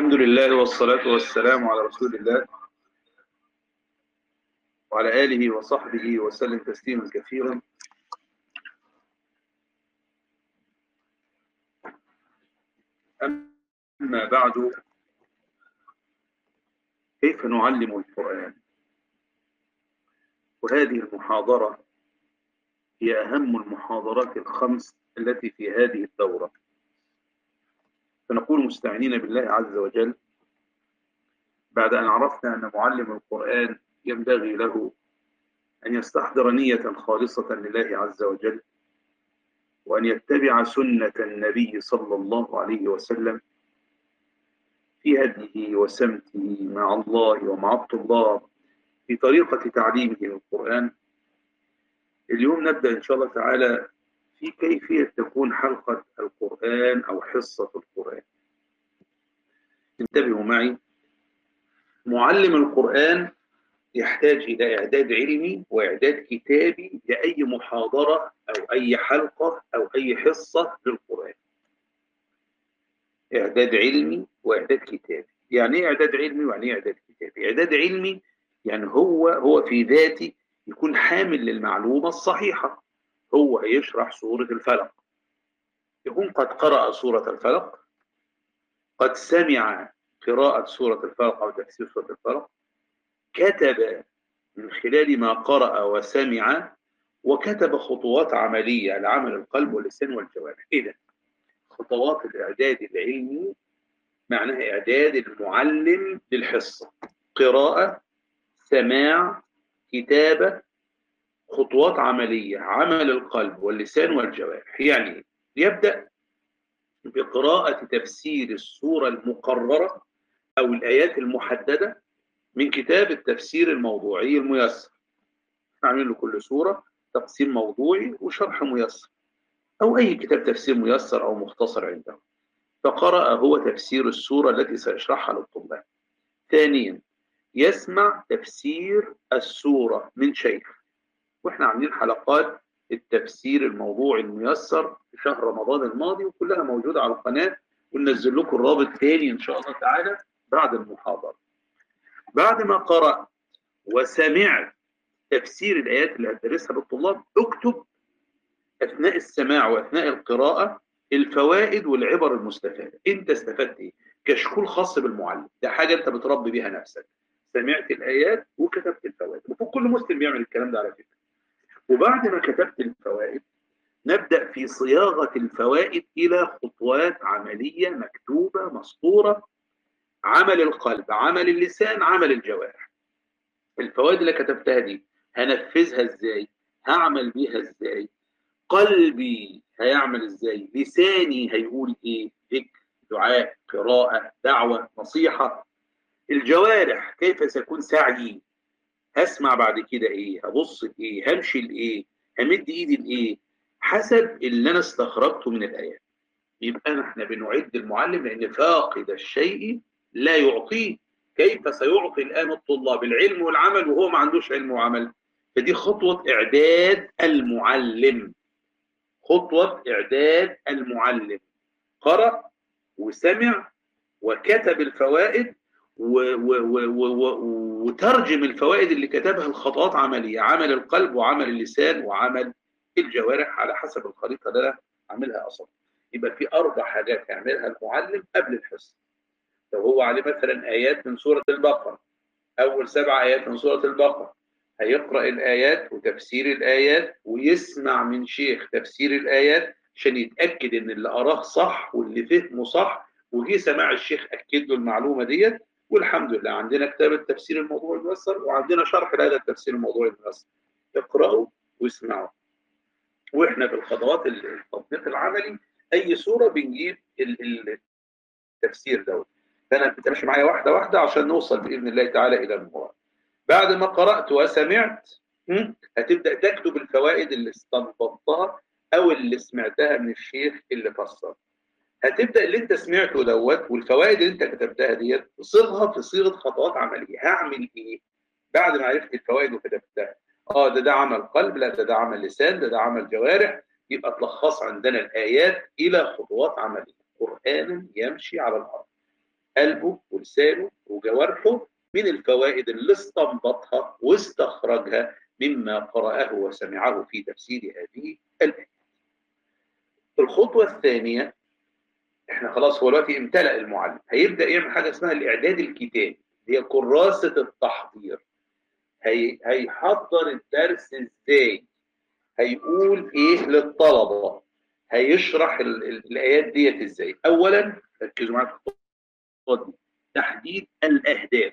الحمد لله والصلاة والسلام على رسول الله وعلى آله وصحبه وسلم تسليما كثيرا أما بعد كيف نعلم القرآن وهذه المحاضرة هي أهم المحاضرات الخمس التي في هذه الدورة فنقول مستعينين بالله عز وجل بعد أن عرفنا أن معلم القرآن ينبغي له أن يستحضر نية خالصة لله عز وجل وأن يتبع سنة النبي صلى الله عليه وسلم في هديه وسمته مع الله ومع الطلاب في طريقة تعليمه القرآن اليوم نبدأ إن شاء الله تعالى في كيفية تكون حلقة القرآن أو حصة القرآن انتبهوا معي معلم القرآن يحتاج إلى إعداد علمي وإعداد كتابي لأي محاضرة أو أي حلقة أو أي حصة للقرآن إعداد علمي وإعداد كتابي يعني إيه إعداد علمي ويعني إيه إعداد كتابي إعداد علمي يعني هو هو في ذاته يكون حامل للمعلومة الصحيحة هو هيشرح سورة الفلق يكون قد قرأ سورة الفلق قد سمع قراءة سورة الفلق أو تفسير سورة الفلق كتب من خلال ما قرأ وسمع وكتب خطوات عملية لعمل القلب واللسان والجوارح إذا خطوات الإعداد العلمي معناها إعداد المعلم للحصة قراءة سماع كتابة خطوات عملية عمل القلب واللسان والجوارح يعني يبدأ بقراءة تفسير السورة المقررة أو الآيات المحددة من كتاب التفسير الموضوعي الميسر نعمل لكل سورة تقسيم موضوعي وشرح ميسر أو أي كتاب تفسير ميسر أو مختصر عنده فقرأ هو تفسير السورة التي سيشرحها للطلاب ثانيا يسمع تفسير السورة من شيخ واحنا عاملين حلقات التفسير الموضوعي الميسر في شهر رمضان الماضي وكلها موجودة على القناة وننزل لكم الرابط تاني إن شاء الله تعالى بعد المحاضرة بعد ما قرأت وسمعت تفسير الآيات اللي هتدرسها للطلاب اكتب أثناء السماع وأثناء القراءة الفوائد والعبر المستفادة أنت استفدت إيه؟ كشكول خاص بالمعلم ده حاجة أنت بتربي بيها نفسك سمعت الآيات وكتبت الفوائد المفروض كل مسلم بيعمل الكلام ده على فكرة وبعد ما كتبت الفوائد نبدأ في صياغة الفوائد إلى خطوات عملية مكتوبة مسطورة عمل القلب عمل اللسان عمل الجوارح الفوائد اللي كتبتها دي هنفذها ازاي هعمل بيها ازاي قلبي هيعمل ازاي لساني هيقول ايه ذكر دعاء قراءة دعوة نصيحة الجوارح كيف سيكون سعي هسمع بعد كده ايه هبص لايه همشي لايه همد ايدي لايه حسب اللي انا استخرجته من الايات يبقى احنا بنعد المعلم لان فاقد الشيء لا يعطيه كيف سيعطي الان الطلاب العلم والعمل وهو ما عندوش علم وعمل فدي خطوه اعداد المعلم خطوه اعداد المعلم قرأ وسمع وكتب الفوائد و و و و وترجم الفوائد اللي كتبها لخطوات عملية عمل القلب وعمل اللسان وعمل الجوارح على حسب الخريطة اللي أنا عاملها أصلا يبقى في أربع حاجات يعملها المعلم قبل الحصة لو هو عليه مثلا آيات من سورة البقرة أول سبع آيات من سورة البقرة هيقرأ الآيات وتفسير الآيات ويسمع من شيخ تفسير الآيات عشان يتأكد إن اللي قراه صح واللي فهمه صح وجي سماع الشيخ أكد له المعلومة ديت والحمد لله عندنا كتاب التفسير الموضوعي الميسر وعندنا شرح لهذا التفسير الموضوعي الميسر اقرأوا واسمعوا واحنا في الخطوات التطبيق العملي اي صوره بنجيب التفسير دوت فانا بتمشي معايا واحده واحده عشان نوصل باذن الله تعالى الى المراد بعد ما قرات وسمعت هتبدا تكتب الفوائد اللي استنبطتها او اللي سمعتها من الشيخ اللي فسر هتبدا اللي انت سمعته دوت والفوائد اللي انت كتبتها ديت تصيغها في صيغه خطوات عمليه هعمل ايه بعد ما عرفت الفوائد وكتبتها اه ده ده عمل قلب لا ده ده عمل لسان ده ده عمل جوارح يبقى تلخص عندنا الايات الى خطوات عمليه قرانا يمشي على الارض قلبه ولسانه وجوارحه من الفوائد اللي استنبطها واستخرجها مما قرأه وسمعه في تفسير هذه الآية. الخطوة الثانية احنا خلاص هو دلوقتي امتلأ المعلم هيبدأ يعمل حاجة اسمها الإعداد الكتابي هي كراسة التحضير هي هيحضر الدرس ازاي هيقول ايه للطلبة هيشرح ال ال الآيات ديت ازاي أولا ركزوا معايا في الخطوة دي تحديد الأهداف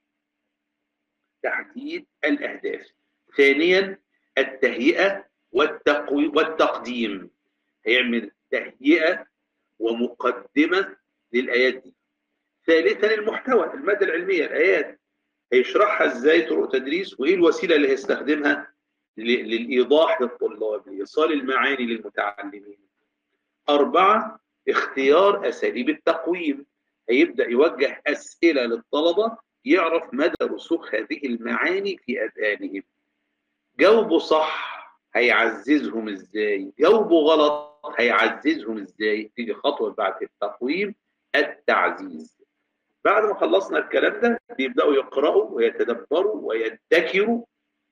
تحديد الأهداف ثانيا التهيئة والتقوي والتقديم هيعمل تهيئة ومقدمة للآيات دي ثالثا المحتوى المادة العلمية الآيات هيشرحها ازاي طرق تدريس وايه الوسيلة اللي هيستخدمها للإيضاح للطلاب لإيصال المعاني للمتعلمين أربعة اختيار أساليب التقويم هيبدأ يوجه أسئلة للطلبة يعرف مدى رسوخ هذه المعاني في أذهانهم جاوبوا صح هيعززهم ازاي جاوبوا غلط هيعززهم ازاي تيجي خطوه بعد التقويم التعزيز بعد ما خلصنا الكلام ده بيبداوا يقراوا ويتدبروا ويدكروا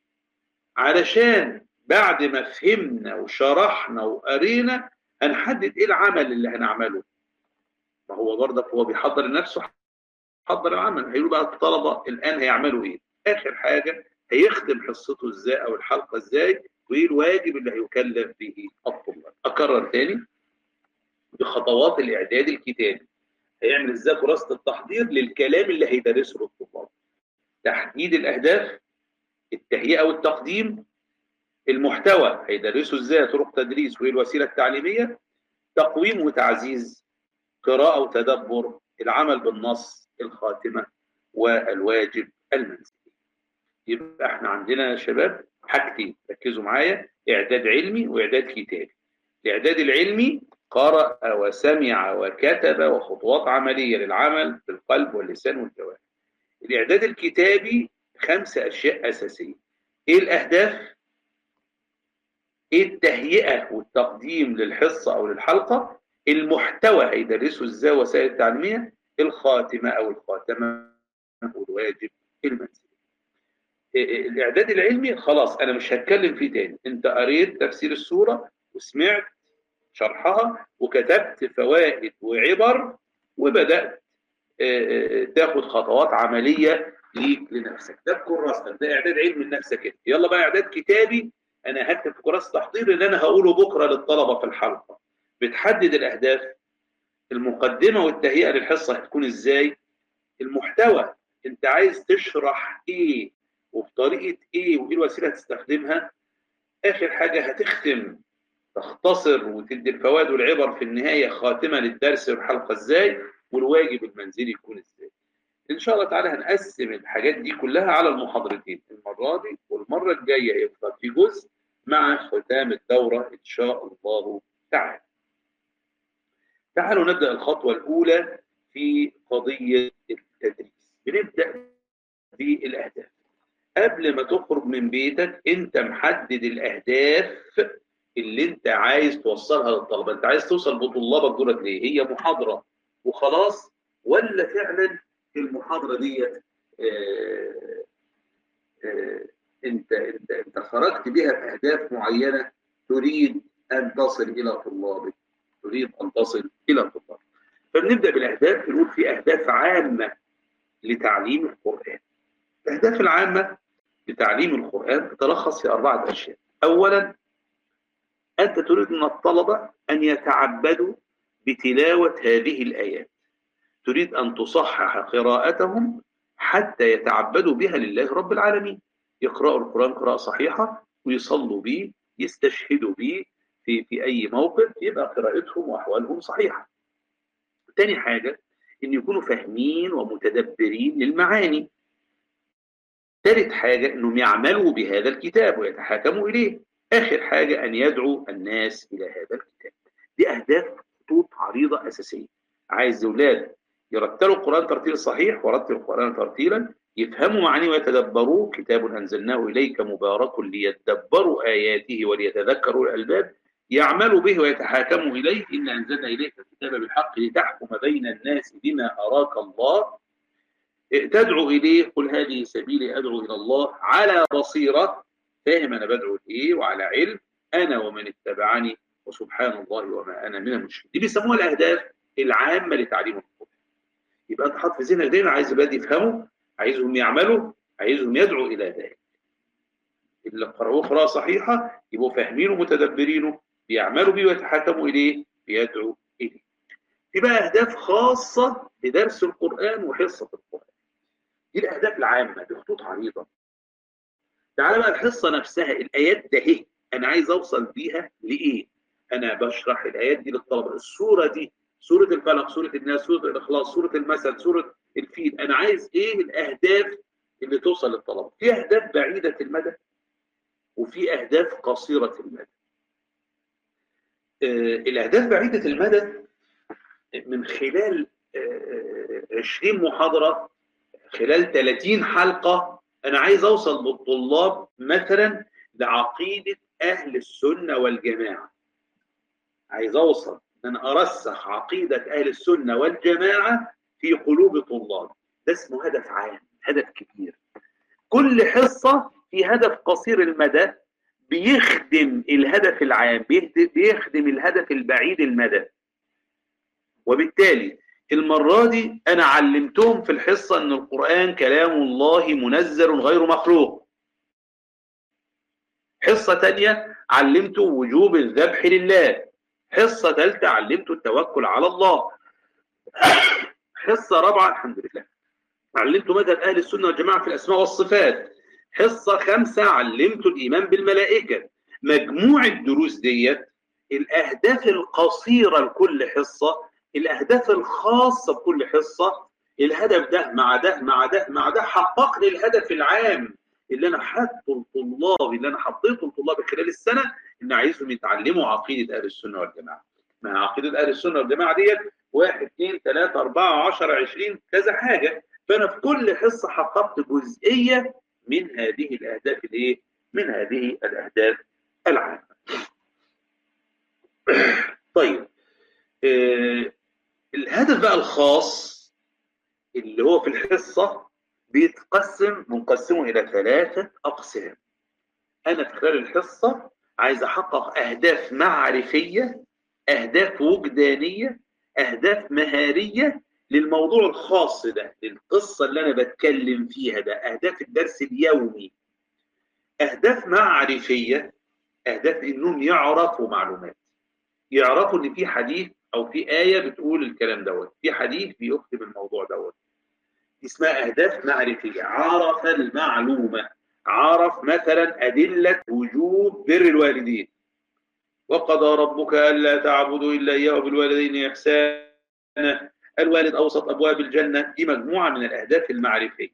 علشان بعد ما فهمنا وشرحنا وقرينا هنحدد ايه العمل اللي هنعمله ما هو برضك هو بيحضر لنفسه حضر العمل هيقولوا بقى الطلبه الان هيعملوا ايه اخر حاجه هيختم حصته ازاي او الحلقه ازاي وايه الواجب اللي هيكلف به الطلاب اكرر تاني بخطوات الاعداد الكتابي هيعمل ازاي كراسه التحضير للكلام اللي هيدرسه للطلاب تحديد الاهداف التهيئه والتقديم المحتوى هيدرسه ازاي طرق تدريس وايه الوسيله التعليميه تقويم وتعزيز قراءه وتدبر العمل بالنص الخاتمه والواجب المنزلي يبقى احنا عندنا يا شباب حاجتين ركزوا معايا اعداد علمي واعداد كتابي الاعداد العلمي قرأ وسمع وكتب وخطوات عملية للعمل بالقلب واللسان والجوارح الاعداد الكتابي خمسة اشياء اساسية ايه الاهداف ايه التهيئة والتقديم للحصة او للحلقة المحتوى هيدرسه ازاي وسائل التعليمية الخاتمة او الخاتمة والواجب المنزلي الاعداد العلمي خلاص انا مش هتكلم فيه تاني انت قريت تفسير السوره وسمعت شرحها وكتبت فوائد وعبر وبدات تاخد خطوات عمليه ليك لنفسك ده بكراستك ده اعداد علمي لنفسك انت يلا بقى اعداد كتابي انا هكتب في كراسه تحضير اللي انا هقوله بكره للطلبه في الحلقه بتحدد الاهداف المقدمه والتهيئه للحصه هتكون ازاي المحتوى انت عايز تشرح ايه وبطريقه ايه وايه الوسيله هتستخدمها اخر حاجه هتختم تختصر وتدي الفوائد والعبر في النهايه خاتمه للدرس والحلقه ازاي والواجب المنزلي يكون ازاي ان شاء الله تعالى هنقسم الحاجات دي كلها على المحاضرتين المره دي والمره الجايه هيبقى في جزء مع ختام الدوره ان شاء الله تعالى تعالوا نبدا الخطوه الاولى في قضيه التدريس بنبدا بالاهداف قبل ما تخرج من بيتك انت محدد الاهداف اللي انت عايز توصلها للطلبه انت عايز توصل بطلابك دولت ليه هي محاضره وخلاص ولا فعلا المحاضره ديت آه آه انت انت انت خرجت بها باهداف معينه تريد ان تصل الى طلابك تريد ان تصل الى طلابك فبنبدا بالاهداف نقول في اهداف عامه لتعليم القران الأهداف العامة لتعليم القرآن تتلخص في أربعة أشياء أولا أنت تريد من الطلبة أن يتعبدوا بتلاوة هذه الآيات تريد أن تصحح قراءتهم حتى يتعبدوا بها لله رب العالمين يقرأوا القرآن قراءة صحيحة ويصلوا به يستشهدوا به في في أي موقف يبقى قراءتهم وأحوالهم صحيحة تاني حاجة أن يكونوا فاهمين ومتدبرين للمعاني ثالث حاجة أنهم يعملوا بهذا الكتاب ويتحاكموا إليه آخر حاجة أن يدعوا الناس إلى هذا الكتاب دي أهداف خطوط عريضة أساسية عايز أولاد يرتلوا القرآن ترتيل صحيح ورتل القرآن ترتيلا يفهموا معانيه ويتدبروه كتاب أنزلناه إليك مبارك ليتدبروا آياته وليتذكروا الألباب يعمل به ويتحاكم إليه إن أنزلنا إليك الكتاب بالحق لتحكم بين الناس بما أراك الله تدعو إليه قل هذه سبيلي أدعو إلى الله على بصيرة فاهم أنا بدعو لإيه وعلى علم أنا ومن اتبعني وسبحان الله وما أنا من المشركين دي بيسموها الأهداف العامة لتعليم القرآن يبقى أنت حاطط في ذهنك دايما عايز الولاد يفهموا عايزهم يعملوا عايزهم يدعوا إلى ذلك اللي قرأوه قراءة صحيحة يبقوا فاهمينه ومتدبرينه بيعملوا بيه ويتحكموا إليه بيدعوا إليه في بقى أهداف خاصة بدرس القرآن وحصة القرآن دي الأهداف العامة بخطوط عريضة تعالى بقى الحصة نفسها الآيات ده هي أنا عايز أوصل بيها لإيه أنا بشرح الآيات دي للطلبة السورة دي سورة الفلق سورة الناس سورة الإخلاص سورة المثل سورة الفيل أنا عايز إيه الأهداف اللي توصل للطلبة في أهداف بعيدة المدى وفي أهداف قصيرة المدى آه الأهداف بعيدة المدى من خلال آه 20 محاضرة خلال 30 حلقة أنا عايز أوصل بالطلاب مثلا لعقيدة أهل السنة والجماعة عايز أوصل أن أنا أرسخ عقيدة أهل السنة والجماعة في قلوب طلاب ده اسمه هدف عام هدف كبير كل حصة في هدف قصير المدى بيخدم الهدف العام بيخدم الهدف البعيد المدى وبالتالي المرة دي أنا علمتهم في الحصة أن القرآن كلام الله منزل غير مخلوق حصة تانية علمته وجوب الذبح لله حصة ثالثة علمته التوكل على الله حصة رابعة الحمد لله علمته مذهب أهل السنة والجماعة في الأسماء والصفات حصة خمسة علمته الإيمان بالملائكة مجموع الدروس ديت الأهداف القصيرة لكل حصة الأهداف الخاصة بكل حصة الهدف ده مع ده مع ده مع ده حقق لي الهدف العام اللي أنا حاطه لطلابي اللي أنا حطيته لطلابي خلال السنة إن عايزهم يتعلموا عقيدة أهل السنة والجماعة مع عقيدة أهل السنة والجماعة ديت واحد اثنين ثلاثة أربعة عشرة عشرين كذا حاجة فأنا في كل حصة حققت جزئية من هذه الأهداف الإيه؟ من هذه الأهداف العامة. طيب آه الهدف بقى الخاص اللي هو في الحصة بيتقسم منقسمه إلى ثلاثة أقسام. أنا في خلال الحصة عايز أحقق أهداف معرفية، أهداف وجدانية، أهداف مهارية للموضوع الخاص ده للقصة اللي أنا بتكلم فيها ده أهداف الدرس اليومي أهداف معرفية أهداف إنهم يعرفوا معلومات يعرفوا إن في حديث أو في آية بتقول الكلام دوت في حديث بيختم الموضوع دوت اسمها أهداف معرفية عرف المعلومة عرف مثلا أدلة وجوب بر الوالدين وقضى ربك ألا تعبدوا إلا إياه وبالوالدين إحسانا الوالد أوسط أبواب الجنة دي مجموعة من الأهداف المعرفية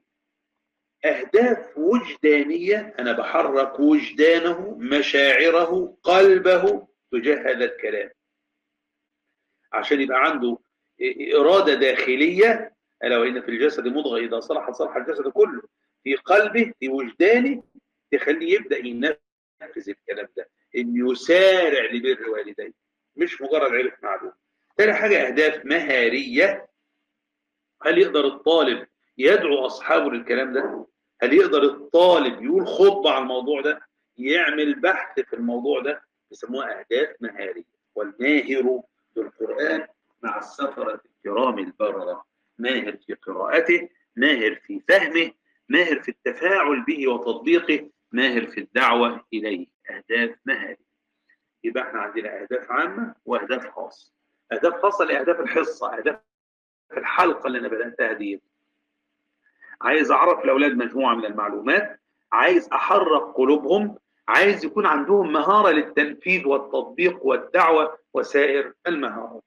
أهداف وجدانية أنا بحرك وجدانه مشاعره قلبه تجاه هذا الكلام عشان يبقى عنده إرادة داخلية ألا وإن في الجسد مضغة إذا صلح صلح الجسد كله في قلبه في وجدانه تخليه يبدأ ينفذ الكلام ده إن يسارع لبر والديه مش مجرد عرف معلومه تاني حاجة أهداف مهارية هل يقدر الطالب يدعو أصحابه للكلام ده؟ هل يقدر الطالب يقول خطبة على الموضوع ده؟ يعمل بحث في الموضوع ده يسموها أهداف مهارية والماهر بالقرآن مع السفرة الكرام البررة ماهر في قراءته ماهر في فهمه ماهر في التفاعل به وتطبيقه ماهر في الدعوة إليه أهداف مهارية يبقى احنا عندنا أهداف عامة وأهداف خاصة اهداف خاصه لاهداف الحصه اهداف الحلقه اللي انا بداتها دي عايز اعرف الاولاد مجموعه من المعلومات عايز احرك قلوبهم عايز يكون عندهم مهاره للتنفيذ والتطبيق والدعوه وسائر المهارات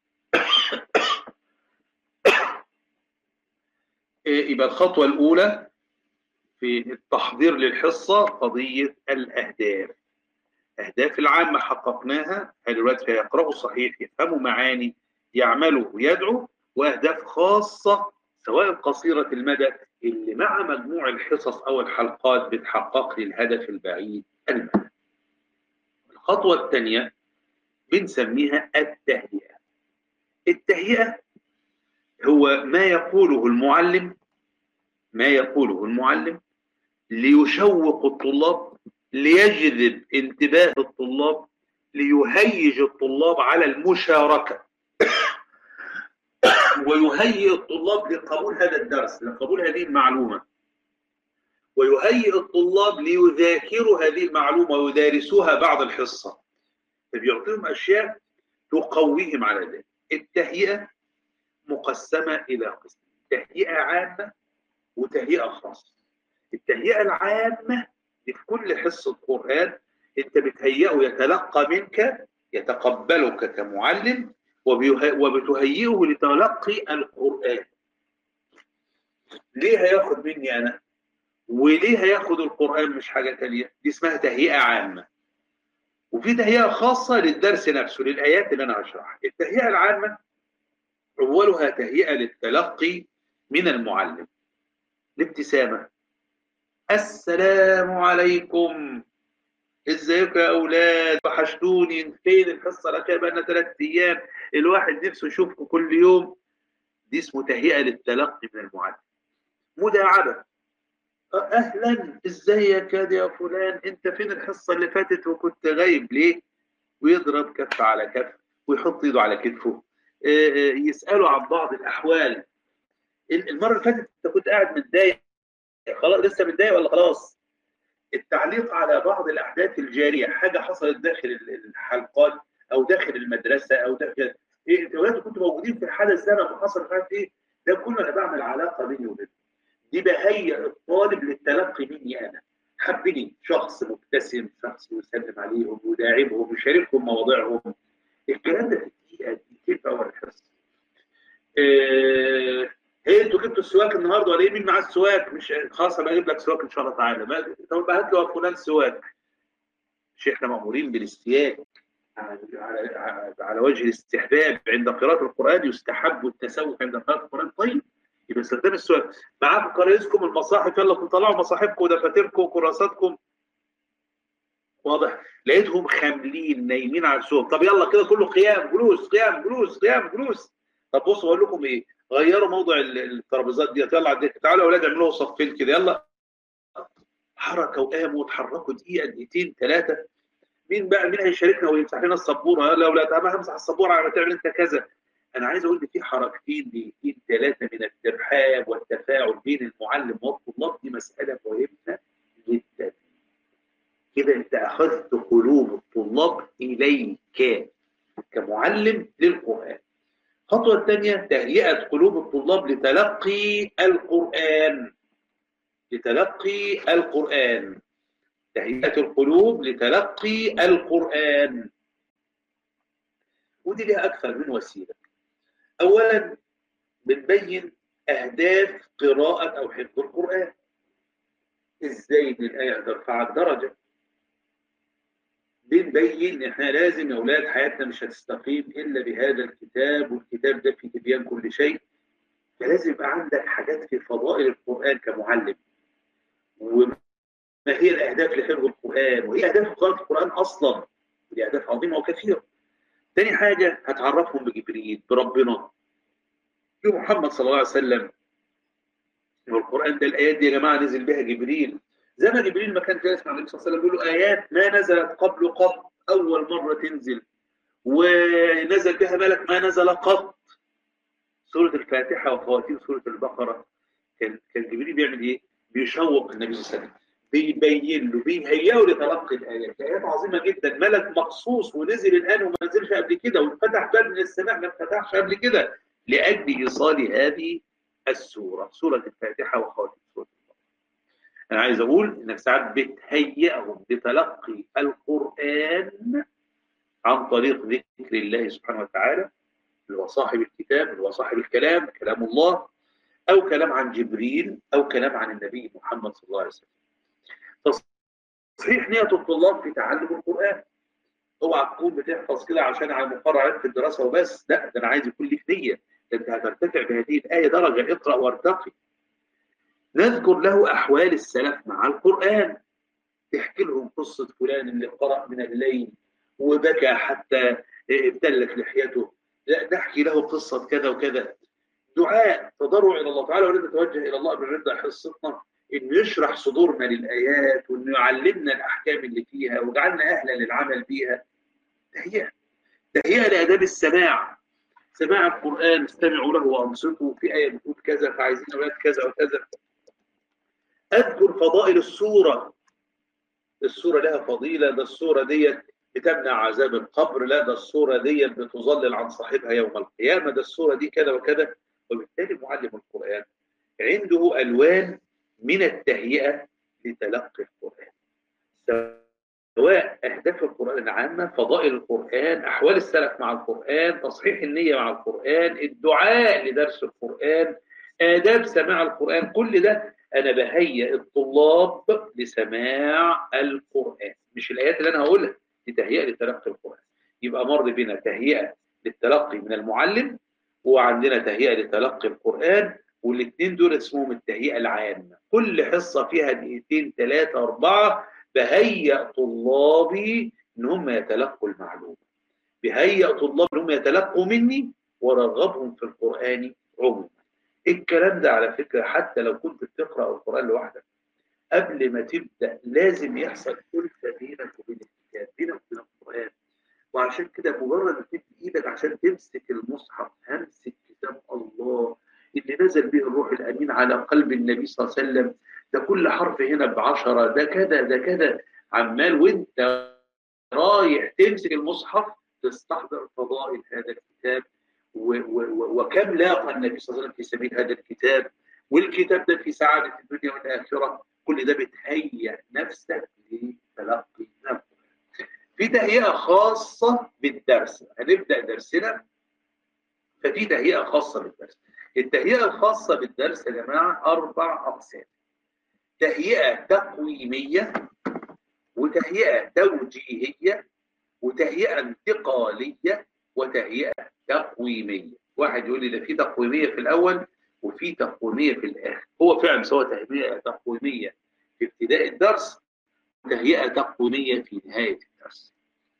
يبقى الخطوه الاولى في التحضير للحصه قضيه الاهداف الاهداف العامه حققناها الولاد فيقراوا صحيح يفهموا معاني يعملوا ويدعوا واهداف خاصه سواء قصيره المدى اللي مع مجموع الحصص او الحلقات بتحقق لي الهدف البعيد المدى. الخطوه الثانيه بنسميها التهيئة التهيئة هو ما يقوله المعلم ما يقوله المعلم ليشوق الطلاب ليجذب انتباه الطلاب ليهيج الطلاب على المشاركة ويهيئ الطلاب لقبول هذا الدرس لقبول هذه المعلومة ويهيئ الطلاب ليذاكروا هذه المعلومة ويدارسوها بعد الحصة فبيعطيهم أشياء تقويهم على ذلك التهيئة مقسمة إلى قسم تهيئة عامة وتهيئة خاصة التهيئة العامة في كل حصة قرآن أنت بتهيئه يتلقى منك يتقبلك كمعلم وبتهيئه لتلقي القرآن ليه هياخد مني أنا وليه هياخد القرآن مش حاجة تانية دي اسمها تهيئة عامة وفي تهيئة خاصة للدرس نفسه للآيات اللي أنا هشرحها التهيئة العامة أولها تهيئة للتلقي من المعلم الابتسامة السلام عليكم ازيكم يا اولاد وحشتوني فين الحصه الاخيره بقى لنا ثلاث ايام الواحد نفسه يشوفكم كل يوم دي اسمه تهيئه للتلقي من المعلم مداعبه اهلا ازيك يا فلان انت فين الحصه اللي فاتت وكنت غايب ليه ويضرب كف على كف ويحط ايده على كتفه يسالوا عن بعض الاحوال المره اللي فاتت انت كنت قاعد متضايق خلاص لسه متضايق ولا خلاص التعليق على بعض الاحداث الجاريه حاجه حصلت داخل الحلقات او داخل المدرسه او داخل ايه انتوا ولادكم كنتوا موجودين في الحدث ده لما حصل مش عارف ايه ده كله انا بعمل علاقه بيني وبينه دي بهيئ الطالب للتلقي مني انا حبني شخص مبتسم شخص يسلم عليهم ويداعبهم ويشاركهم مواضيعهم الكلام ده في الدقيقه دقيقتين في اول الحصه إيه هي انتوا جبتوا السواك النهارده ولا ايه مين معاه السواك مش خلاص انا اجيب لك سواك ان شاء الله تعالى طب هات له فلان سواك مش احنا مامورين بالاستياك على, على, على وجه الاستحباب عند قراءة القرآن يستحب التسوق عند قراءة القرآن طيب يبقى استخدام السواك معاكم قرايزكم المصاحف يلا طلعوا مصاحفكم ودفاتركم وكراساتكم واضح لقيتهم خاملين نايمين على السوق طب يلا كده كله قيام جلوس قيام جلوس قيام جلوس طب بصوا اقول لكم ايه غيروا موضوع الترابيزات ديت يلا على تعالوا يا اولاد اعملوا صفين كده يلا حركه وقاموا وتحركوا دقيقه دقيقتين ثلاثه مين بقى مين هيشاركنا ويمسح لنا السبوره يلا يا اولاد انا همسح السبوره على تعمل انت كذا انا عايز اقول ان في حركتين دقيقتين ثلاثه من الترحاب والتفاعل بين المعلم والطلاب دي مساله مهمه جدا كده انت اخذت قلوب الطلاب اليك كمعلم للقران الخطوة الثانية تهيئة قلوب الطلاب لتلقي القرآن لتلقي القرآن تهيئة القلوب لتلقي القرآن ودي لها أكثر من وسيلة أولا بنبين أهداف قراءة أو حفظ القرآن إزاي إن الآية ترفعك درجة بنبين إن إحنا لازم يا أولاد حياتنا مش هتستقيم إلا بهذا الكتاب والكتاب ده فيه تبيان كل شيء فلازم يبقى عندك حاجات في فضائل القرآن كمعلم وما هي الأهداف لحفظ القرآن وإيه أهداف قراءة القرآن أصلا دي أهداف عظيمة وكثيرة تاني حاجة هتعرفهم بجبريل بربنا بمحمد صلى الله عليه وسلم والقرآن ده الآيات دي يا جماعة نزل بها جبريل زي ما جبريل ما كان جالس مع النبي صلى الله عليه وسلم بيقول له آيات ما نزلت قبل قط أول مرة تنزل ونزل بها ملك ما نزل قط سورة الفاتحة وخواتيم سورة البقرة كان كان جبريل بيعمل إيه؟ بيشوق النبي صلى الله عليه وسلم بيبين له بيهيئه لتلقي الآيات آيات عظيمة جدا ملك مخصوص ونزل الآن وما نزلش قبل كده واتفتح باب من السماء ما اتفتحش قبل كده لأجل إيصال هذه السورة سورة الفاتحة وخواتيم سورة أنا عايز أقول إنك ساعات بتهيئهم لتلقي القرآن عن طريق ذكر الله سبحانه وتعالى اللي هو صاحب الكتاب اللي هو صاحب الكلام كلام الله أو كلام عن جبريل أو كلام عن النبي محمد صلى الله عليه وسلم تصحيح نية الطلاب في تعلم القرآن اوعى تكون بتحفظ كده عشان على مقررات في الدراسة وبس لا ده أنا عايز يكون لك نية ده أنت هترتفع بهذه الآية درجة اقرأ وارتقي نذكر له أحوال السلف مع القرآن تحكي لهم قصة فلان اللي قرأ من الليل وبكى حتى ابتلت لحيته نحكي له قصة كذا وكذا دعاء تضرع إلى الله تعالى ونتوجه إلى الله بنبدأ حصتنا انه يشرح صدورنا للايات وانه يعلمنا الاحكام اللي فيها ويجعلنا اهلا للعمل بيها تهيئه تهيئه لاداب السماع سماع القران استمعوا له وانصتوا في ايه بتقول كذا فعايزين اولاد كذا وكذا اذكر فضائل السوره السوره لها فضيله ده السوره ديت بتمنع عذاب القبر لا ده السوره ديت بتظلل عن صاحبها يوم القيامه ده السوره دي كذا وكذا وبالتالي معلم القران عنده الوان من التهيئة لتلقي القرآن سواء أهداف القرآن العامة فضائل القرآن أحوال السلف مع القرآن تصحيح النية مع القرآن الدعاء لدرس القرآن آداب سماع القرآن كل ده أنا بهيئ الطلاب لسماع القرآن مش الآيات اللي أنا هقولها دي تهيئة لتلقي القرآن يبقى مر بنا تهيئة للتلقي من المعلم وعندنا تهيئة لتلقي القرآن والاثنين دول اسمهم التهيئة العامة كل حصة فيها دقيقتين ثلاثة أربعة بهيئ طلابي إن هم يتلقوا المعلومة بهيئ طلاب إن هم يتلقوا مني ورغبهم في القرآن عموما الكلام ده على فكرة حتى لو كنت بتقرأ القرآن لوحدك قبل ما تبدأ لازم يحصل ألفة بينك وبين الكتاب بينك وبين القرآن وعشان كده مجرد ما تدي ايدك عشان تمسك المصحف همسك كتاب الله اللي نزل به الروح الامين على قلب النبي صلى الله عليه وسلم ده كل حرف هنا بعشرة ده كذا ده كذا عمال وانت رايح تمسك المصحف تستحضر فضائل هذا الكتاب وكم لاقى النبي صلى الله عليه وسلم في سبيل هذا الكتاب والكتاب ده في سعادة الدنيا والآخرة كل ده بتهيئ نفسك لتلقي في تهيئة خاصة بالدرس هنبدأ درسنا ففي تهيئة خاصة بالدرس التهيئة الخاصة بالدرس يا جماعة أربع أقسام تهيئة تقويمية وتهيئة توجيهية وتهيئة انتقالية وتهيئة تقويمية واحد يقول لي ده في تقويمية في الأول وفي تقويمية في الآخر هو فعلا سواء تهيئة تقويمية في ابتداء الدرس وتهيئة تقويمية في نهاية الدرس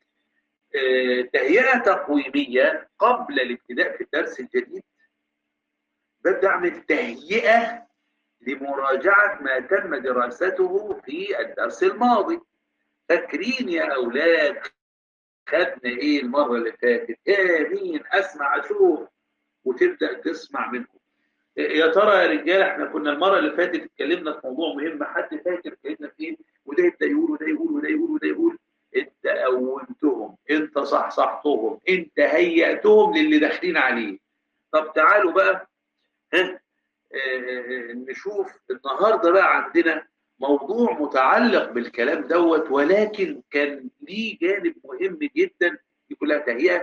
آه، تهيئة تقويمية قبل الابتداء في الدرس الجديد ببدأ أعمل تهيئة لمراجعة ما تم دراسته في الدرس الماضي فاكرين يا أولاد خدنا إيه المرة اللي فاتت آمين أسمع أشوف وتبدأ تسمع منهم يا ترى يا رجاله احنا كنا المره اللي فاتت اتكلمنا في موضوع مهم حد فاكر اتكلمنا في ايه وده يبدا يقول وده يقول وده يقول وده يقول انت قومتهم انت صحصحتهم انت هيأتهم للي داخلين عليه طب تعالوا بقى ها اه نشوف النهارده بقى عندنا موضوع متعلق بالكلام دوت ولكن كان ليه جانب مهم جدا يكون لها تهيئه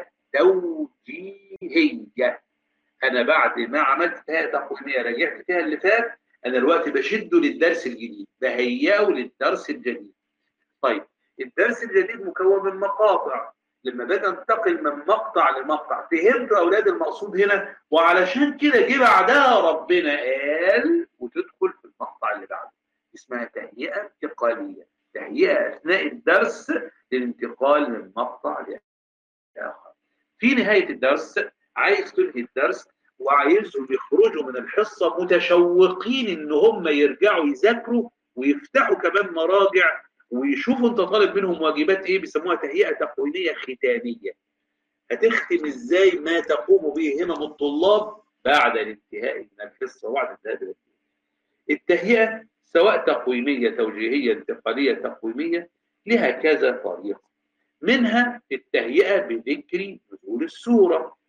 توجيهيه انا بعد ما عملت تهيئه تقويميه رجعت فيها اللي فات انا دلوقتي بشده للدرس الجديد بهيئه للدرس الجديد طيب الدرس الجديد مكون من مقاطع لما باجي انتقل من مقطع لمقطع فهمتوا اولاد المقصود هنا وعلشان كده جه بعدها ربنا قال وتدخل في المقطع اللي بعده اسمها تهيئه انتقاليه تهيئه اثناء الدرس للانتقال من مقطع لاخر في نهايه الدرس عايز تنهي الدرس وعايزهم يخرجوا من الحصه متشوقين ان هم يرجعوا يذاكروا ويفتحوا كمان مراجع ويشوفوا انت طالب منهم واجبات ايه بيسموها تهيئه تقويميه ختاميه هتختم ازاي ما تقوم به همم الطلاب بعد الانتهاء من الحصه وبعد الذهاب التهيئه سواء تقويميه توجيهيه انتقاليه تقويميه لها كذا طريقه منها التهيئه بذكر نزول السوره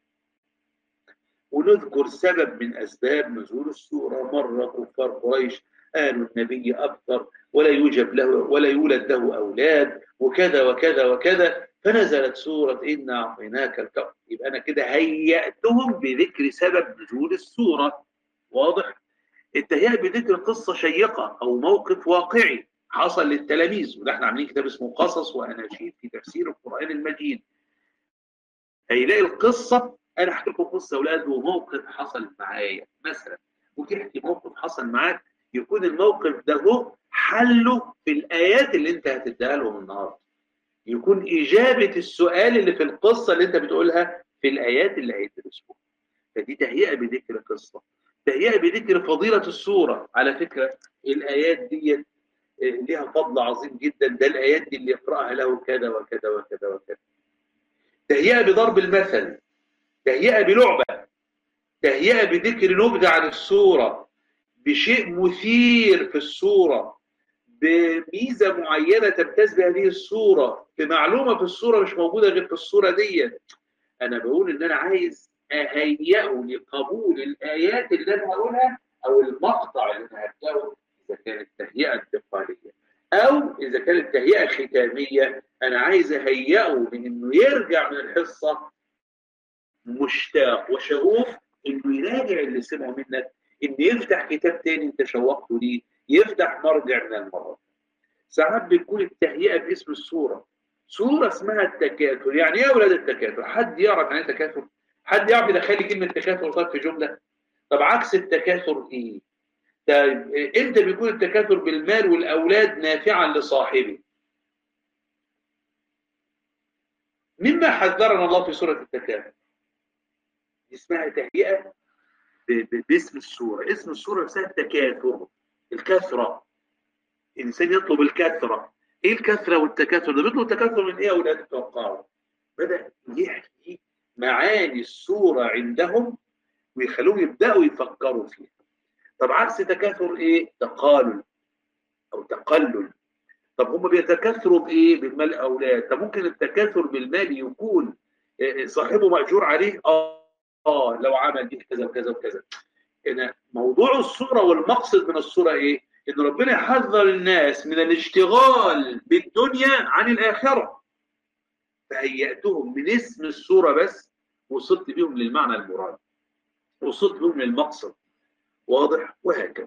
ونذكر سبب من اسباب نزول السوره مره كفار قريش قالوا النبي أكثر ولا يوجب له ولا يولد له أولاد وكذا وكذا وكذا فنزلت سورة إنا أعطيناك الكفر يبقى أنا كده هيأتهم بذكر سبب نزول السورة واضح؟ التهيئة بذكر قصة شيقة أو موقف واقعي حصل للتلاميذ وده احنا عاملين كتاب اسمه قصص وأناشيد في تفسير القرآن المجيد هيلاقي القصة أنا أحكي لكم قصة أولاد وموقف حصل معايا مثلا وتحكي موقف حصل معاك يكون الموقف ده هو حله في الايات اللي انت هتديها لهم النهارده يكون إجابة السؤال اللي في القصة اللي أنت بتقولها في الآيات اللي هيدرسوها فدي تهيئة بذكر قصة تهيئة بذكر فضيلة السورة على فكرة الآيات دي لها فضل عظيم جدا ده الآيات دي اللي يقرأها له كذا وكذا وكذا وكذا تهيئة بضرب المثل تهيئة بلعبة تهيئة بذكر نبذة عن السورة بشيء مثير في السورة بميزة معينة تمتاز بهذه الصورة بمعلومة في الصورة مش موجودة غير في الصورة دي أنا بقول إن أنا عايز أهيئه لقبول الآيات اللي أنا هقولها أو المقطع اللي أنا هبدأه إذا كانت تهيئة انتقالية أو إذا كانت تهيئة ختامية أنا عايز أهيئه من إنه يرجع من الحصة مشتاق وشغوف إنه يراجع اللي سمعه منك إنه يفتح كتاب تاني أنت شوقته ليه يفتح مرجع من المرات ساعات بتكون التهيئة باسم الصورة صورة اسمها التكاثر يعني ايه يا اولاد التكاثر حد يعرف عن ايه تكاثر حد يعرف يدخل لي كلمة تكاثر طيب في جملة طب عكس التكاثر ايه طيب امتى بيكون التكاثر بالمال والاولاد نافعا لصاحبه مما حذرنا الله في سورة التكاثر اسمها تهيئة باسم السورة اسم السورة نفسها التكاثر الكثرة الإنسان يطلب الكثرة إيه الكثرة والتكاثر ده بيطلب التكاثر من إيه يا أولاد تتوقعوا بدأ يحكي معاني السورة عندهم ويخلوهم يبدأوا يفكروا فيها طب عكس تكاثر إيه تقالل أو تقلل طب هم بيتكاثروا بإيه بالمال الأولاد طب ممكن التكاثر بالمال يكون صاحبه مأجور عليه آه آه لو عمل دي كذا وكذا وكذا هنا موضوع الصورة والمقصد من الصورة ايه؟ ان ربنا يحذر الناس من الاشتغال بالدنيا عن الاخرة فهيأتهم من اسم الصورة بس وصلت بهم للمعنى المراد وصلت بهم للمقصد واضح وهكذا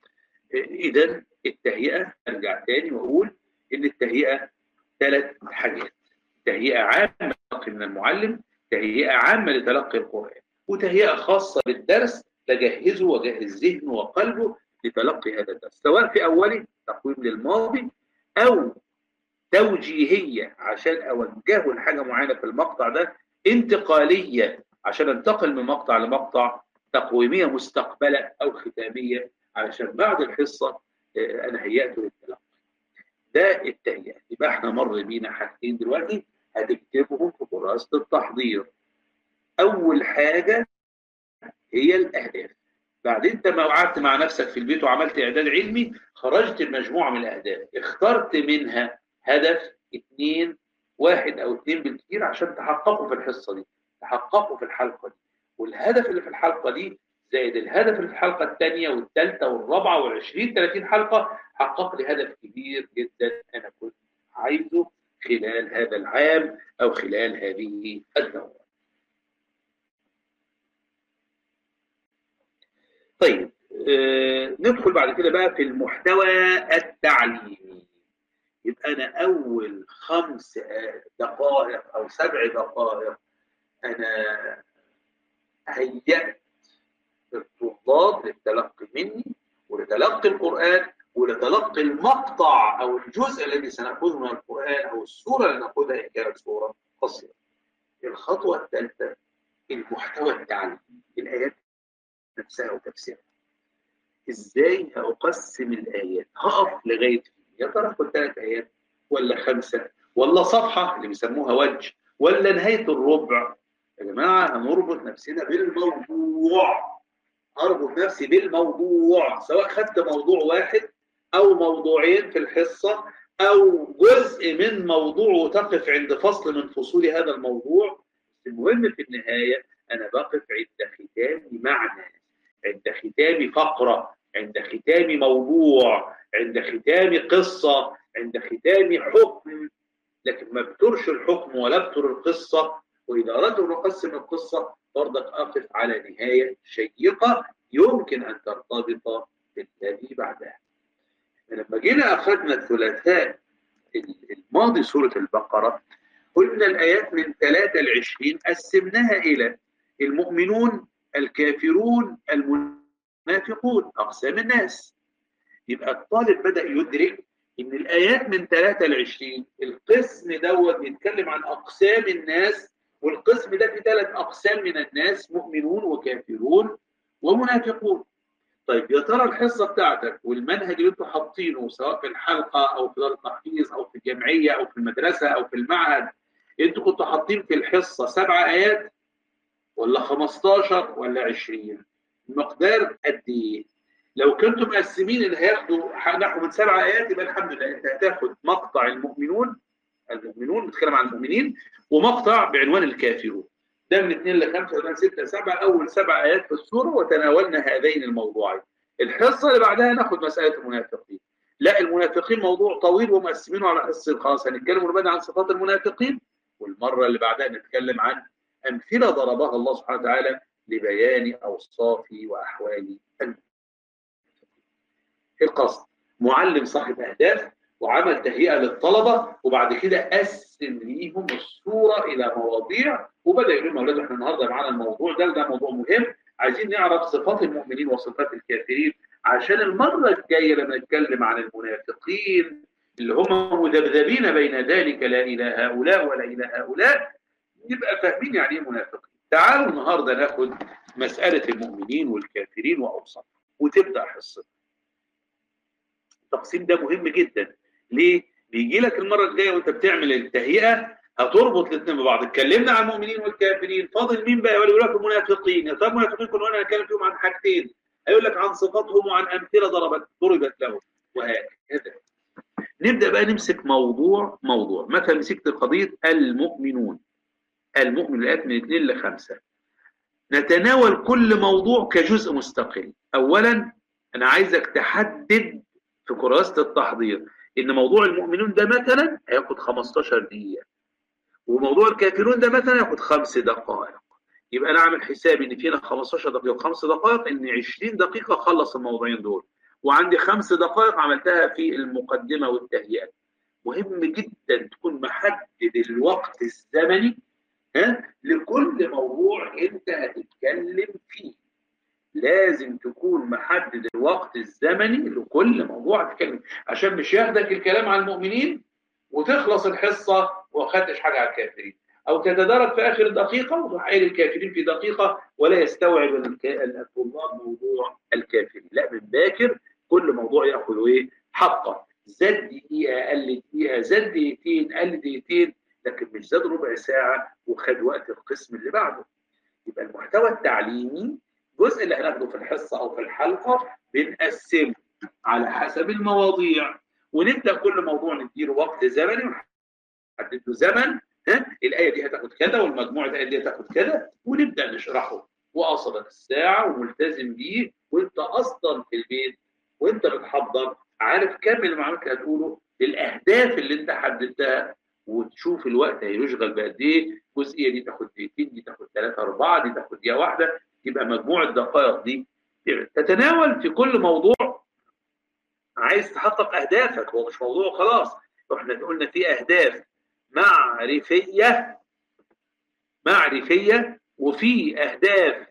اذا التهيئة ارجع تاني واقول ان التهيئة ثلاث حاجات تهيئة عامة من المعلم تهيئة عامة لتلقي القرآن وتهيئة خاصة بالدرس تجهزه وجهز ذهنه وقلبه لتلقي هذا الدرس سواء في أوله تقويم للماضي أو توجيهية عشان أوجهه لحاجة معينة في المقطع ده انتقالية عشان انتقل من مقطع لمقطع تقويمية مستقبلة أو ختامية علشان بعد الحصة أنا هيأته للتلقي ده التهيئة يبقى احنا مر بينا حاجتين دلوقتي هتكتبهم في كراسة التحضير أول حاجة هي الأهداف بعدين انت ما قعدت مع نفسك في البيت وعملت إعداد علمي خرجت بمجموعة من الأهداف اخترت منها هدف اثنين واحد أو اثنين بالكثير عشان تحققوا في الحصة دي تحققوا في الحلقة دي والهدف اللي في الحلقة دي زائد الهدف اللي في الحلقة الثانية والثالثة والرابعة والعشرين 30 حلقة حقق لي هدف كبير جدا أنا كنت عايزه خلال هذا العام أو خلال هذه الدورة طيب آه ندخل بعد كده بقى في المحتوى التعليمي يبقى أنا أول خمس دقائق أو سبع دقائق أنا هيأت الطلاب للتلقي مني ولتلقي القرآن ولتلقي المقطع أو الجزء الذي سنأخذه من القرآن أو السورة اللي نأخذها إن كانت سورة قصيرة. الخطوة الثالثة المحتوى التعليمي الآيات نفسها وتفسيرها. إزاي هأقسم الآيات؟ هقف لغاية يا ترى كنت ثلاث آيات ولا خمسة ولا صفحة اللي بيسموها وجه ولا نهاية الربع يا جماعة هنربط نفسنا بالموضوع أربط نفسي بالموضوع سواء خدت موضوع واحد أو موضوعين في الحصة أو جزء من موضوع وتقف عند فصل من فصول هذا الموضوع المهم في النهاية أنا بقف عند ختام معنى عند ختام فقرة عند ختام موضوع عند ختام قصة عند ختام حكم لكن ما بترش الحكم ولا بتر القصة وإذا أردت أن أقسم القصة برضك أقف على نهاية شيقة يمكن أن ترتبط بالذي بعدها لما جينا أخذنا الثلاثاء الماضي سورة البقرة قلنا الآيات من 3 ل 20 قسمناها إلى المؤمنون الكافرون المنافقون أقسام الناس يبقى الطالب بدأ يدرك ان الايات من 3 ل 20 القسم دوت بيتكلم عن اقسام الناس والقسم ده فيه ثلاث اقسام من الناس مؤمنون وكافرون ومنافقون طيب يا ترى الحصه بتاعتك والمنهج اللي انتوا حاطينه سواء في الحلقه او في دار التحفيظ او في الجمعيه او في المدرسه او في المعهد انتوا كنتوا حاطين في الحصه سبع ايات ولا 15 ولا 20 مقدار قد ايه؟ لو كنتوا مقسمين اللي هياخدوا نحو من سبع ايات يبقى الحمد لله انت هتاخد مقطع المؤمنون المؤمنون بتتكلم عن المؤمنين ومقطع بعنوان الكافرون ده من 2 ل 5 وده من 6 ل 7 اول سبع ايات في السوره وتناولنا هذين الموضوعين الحصه اللي بعدها ناخد مساله المنافقين لا المنافقين موضوع طويل ومقسمينه على حصه خاص هنتكلم ونبدا عن صفات المنافقين والمره اللي بعدها نتكلم عن امثله ضربها الله سبحانه وتعالى لبيان اوصاف واحوال المنافقين القصد معلم صاحب اهداف وعمل تهيئه للطلبه وبعد كده قسم ليهم الصوره الى مواضيع وبدا يقول لهم اولاد احنا النهارده معانا الموضوع ده وده موضوع مهم عايزين نعرف صفات المؤمنين وصفات الكافرين عشان المره الجايه لما نتكلم عن المنافقين اللي هم مذبذبين بين ذلك لا الى هؤلاء ولا الى هؤلاء نبقى فاهمين يعني ايه منافقين. تعالوا النهارده ناخد مساله المؤمنين والكافرين واوصافهم وتبدا حصتنا. التقسيم ده مهم جدا ليه؟ بيجي لك المره الجايه وانت بتعمل التهيئه هتربط الاثنين ببعض اتكلمنا عن المؤمنين والكافرين فاضل مين بقى يقول لك المنافقين يا طب المنافقين كنا انا هنتكلم فيهم عن حاجتين هيقول لك عن صفاتهم وعن امثله ضربت ضربت لهم وهكذا نبدا بقى نمسك موضوع موضوع مثلا مسكت قضيه المؤمنون المؤمن الايات من 2 ل 5 نتناول كل موضوع كجزء مستقل اولا انا عايزك تحدد في كراسه التحضير ان موضوع المؤمنون ده مثلا هياخد 15 دقيقه وموضوع الكافرون ده مثلا ياخد خمس دقائق يبقى انا عامل حسابي ان فينا 15 دقيقه وخمس دقائق ان 20 دقيقه خلص الموضوعين دول وعندي خمس دقائق عملتها في المقدمه والتهيئه مهم جدا تكون محدد الوقت الزمني ها لكل موضوع انت هتتكلم فيه لازم تكون محدد الوقت الزمني لكل موضوع هتتكلم عشان مش ياخدك الكلام عن المؤمنين وتخلص الحصه وما خدتش حاجه على الكافرين او تتدرج في اخر دقيقه وتروح قايل الكافرين في دقيقه ولا يستوعب الطلاب موضوع الكافرين لا من باكر كل موضوع ياخذ ايه حقه زاد دقيقه قل دقيقه زاد دقيقتين قل دقيقتين لكن مش زاد ربع ساعه وخد وقت القسم اللي بعده يبقى المحتوى التعليمي الجزء اللي هناخده في الحصه او في الحلقه بنقسمه على حسب المواضيع ونبدا كل موضوع نديله وقت زمني ونحدد له زمن ها الايه دي هتاخد كذا والمجموعه الايه دي هتاخد كذا ونبدا نشرحه واصلك الساعه وملتزم بيه وانت اصلا في البيت وانت بتحضر عارف كم المعلومات اللي هتقوله الاهداف اللي انت حددتها وتشوف الوقت هيشغل بقد ايه الجزئيه دي تاخد دقيقتين دي تاخد ثلاثه اربعه دي تاخد دقيقه واحده يبقى مجموع الدقائق دي تتناول في كل موضوع عايز تحقق اهدافك هو مش موضوع خلاص احنا قلنا في اهداف معرفيه معرفيه وفي اهداف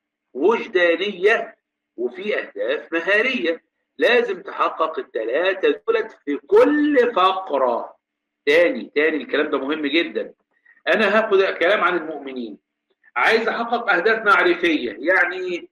وجدانيه وفي اهداف مهاريه لازم تحقق الثلاثه دولت في كل فقره تاني تاني الكلام ده مهم جدا انا هاخد كلام عن المؤمنين عايز احقق اهداف معرفيه يعني